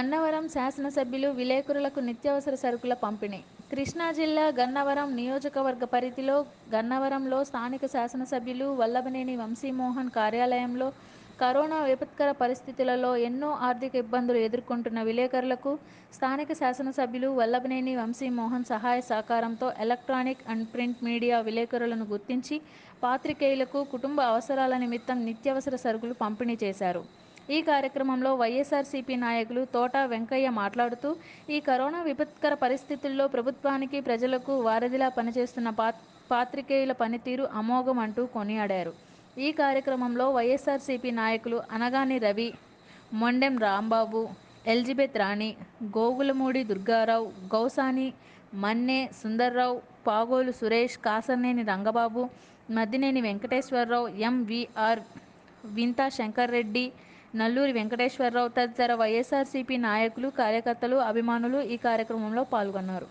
గన్నవరం శాసనసభ్యులు విలేకరులకు నిత్యావసర సరుకుల పంపిణీ కృష్ణా జిల్లా గన్నవరం నియోజకవర్గ పరిధిలో గన్నవరంలో స్థానిక శాసనసభ్యులు వల్లభనేని వంశీమోహన్ కార్యాలయంలో కరోనా విపత్కర పరిస్థితులలో ఎన్నో ఆర్థిక ఇబ్బందులు ఎదుర్కొంటున్న విలేకరులకు స్థానిక శాసనసభ్యులు వల్లభనేని వంశీమోహన్ సహాయ సహకారంతో ఎలక్ట్రానిక్ అండ్ ప్రింట్ మీడియా విలేకరులను గుర్తించి పాత్రికేయులకు కుటుంబ అవసరాల నిమిత్తం నిత్యావసర సరుకులు పంపిణీ చేశారు ఈ కార్యక్రమంలో వైఎస్ఆర్సీపీ నాయకులు తోట వెంకయ్య మాట్లాడుతూ ఈ కరోనా విపత్కర పరిస్థితుల్లో ప్రభుత్వానికి ప్రజలకు వారధిలా పనిచేస్తున్న పాత్ పాత్రికేయుల పనితీరు అమోఘం అంటూ కొనియాడారు ఈ కార్యక్రమంలో వైఎస్ఆర్సీపీ నాయకులు అనగాని రవి మొండెం రాంబాబు ఎల్జిబెత్ రాణి గోగులమూడి దుర్గారావు గౌసాని మన్నే సుందర్రావు పాగోలు సురేష్ కాసర్నేని రంగబాబు మద్దినేని వెంకటేశ్వరరావు ఎంవిఆర్ వింతా శంకర్ రెడ్డి నల్లూరి వెంకటేశ్వరరావు తదితర వైఎస్ఆర్సీపీ నాయకులు కార్యకర్తలు అభిమానులు ఈ కార్యక్రమంలో పాల్గొన్నారు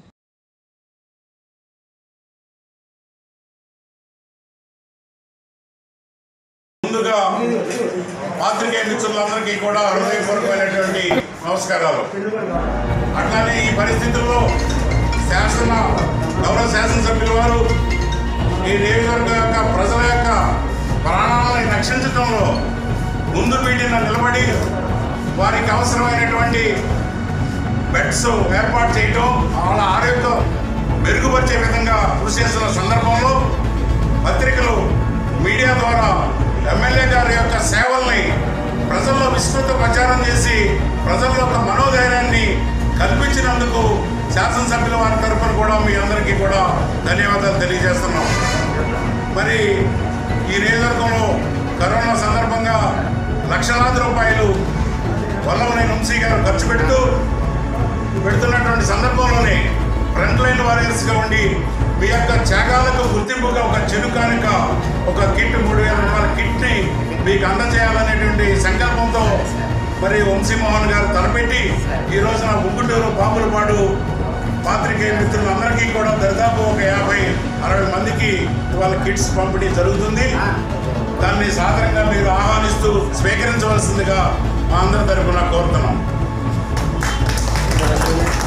ముందుగా పాత్రికేయ మిత్రులందరికీ కూడా హృదయపూర్వకమైనటువంటి నమస్కారాలు అట్లానే ఈ పరిస్థితుల్లో శాసన గౌరవ శాసనసభ్యుల వారు ఈ నియోజకవర్గం యొక్క ప్రజల యొక్క ప్రాణాలను రక్షించడంలో ముందు మీడిన నిలబడి వారికి అవసరమైనటువంటి బెడ్స్ ఏర్పాటు చేయడం వాళ్ళ ఆరోగ్యం మెరుగుపరిచే విధంగా కృషి చేస్తున్న సందర్భంలో పత్రికలు మీడియా ద్వారా ఎమ్మెల్యే గారి యొక్క సేవల్ని ప్రజల్లో విస్తృత ప్రచారం చేసి ప్రజల్లో ఒక మనోధైర్యాన్ని కల్పించినందుకు శాసనసభ్యుల వారి తరఫున కూడా మీ అందరికీ కూడా ధన్యవాదాలు తెలియజేస్తున్నాం మరి ఈ నియోజకవర్గంలో కరోనా సందర్భంగా లక్షలాది రూపాయలు వల్లభనేని వంశీ గారు ఖర్చు పెడుతూ పెడుతున్నటువంటి సందర్భంలోనే ఫ్రంట్ లైన్ వారియర్స్గా ఉండి మీ యొక్క త్యాగాలకు గుర్తింపుగా ఒక చెడు కానుక ఒక కిట్ మూడు వేల రూపాయల కిట్ని మీకు అందజేయాలనేటువంటి సంకల్పంతో మరి వంశీమోహన్ గారు తలపెట్టి ఈ రోజున ముగ్గుటూరు బాపులపాడు పాత్రికేయ మిత్రులందరికీ కూడా దరిదాపు ఒక యాభై అరవై మందికి ఇవాళ కిట్స్ పంపిణీ జరుగుతుంది దాన్ని సాధారణంగా మీరు ఆహ్వానిస్తూ స్వీకరించవలసిందిగా మా అందరి తరపున కోరుతున్నాం